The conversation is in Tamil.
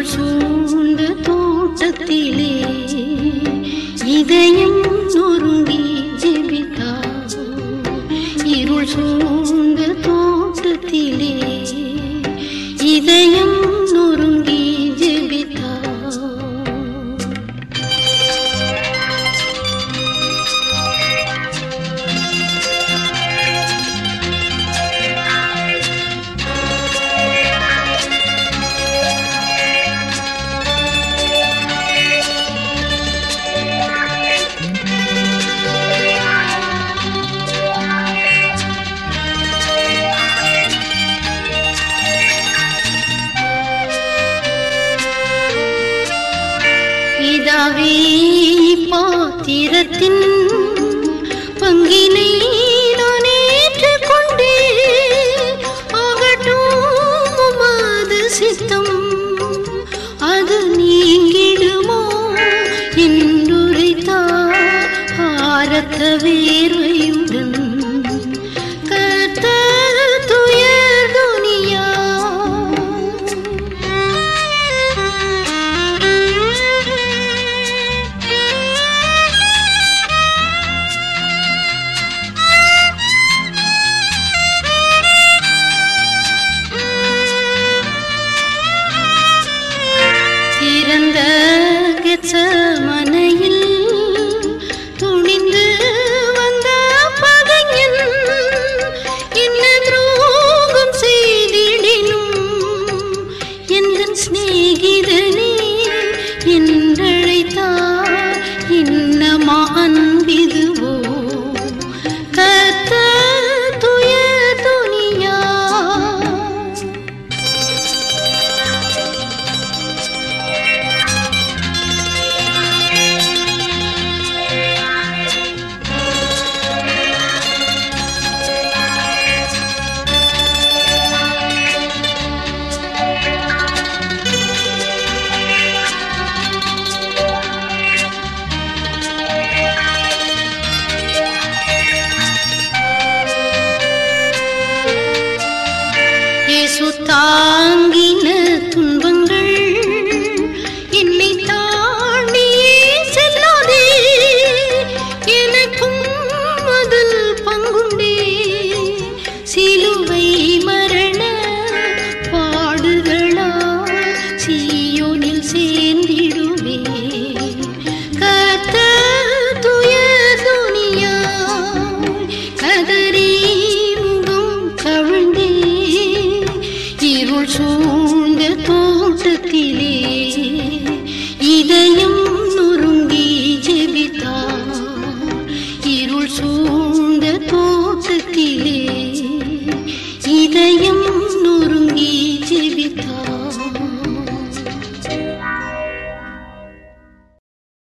இருள் சூழ்ந்த தோட்டத்திலே இதயம் நொறுங்கி ஜெபித்தார் இருள் சூழ்ந்த தோட்டத்திலே இதயம் நொறுங்கி ஜெபித்தார் இதாவே பாத்திரத்தின் பங்கினை நான் ஏற்றுக்கொண்டே ஆகட்டும் உமது சித்தம் அது நீங்கிடுமோ என்றுரைத்தார் ஆரத்த வேர்வையுடன் கர்த்தர் துயர் துனியா திறந்த கெச்சமனையில் துணிந்து வந்த பகைஞன் என்ன துரோகம் செய்திடினும் எந்தன் சிநேகிதனே என்றழைத்தார் இன்னமா அன்பிதுவோ கத்த துய துணியா இயேசு தாங்கின துன்பங்கள் என்னை தாண்டியே செல்லாதே எனக்கும் அதில் பங்குண்டே சிலுவை மரண பாடுகளா சீயோனில் சேர்ந்திடுவே கத்த துய துனியா கதறி முகம் கவிழ்ந்தே இருள் சூழ்ந்த தோட்டத்திலே இதயம் நொறுங்கி ஜெபித்தார் இருள் சூழ்ந்த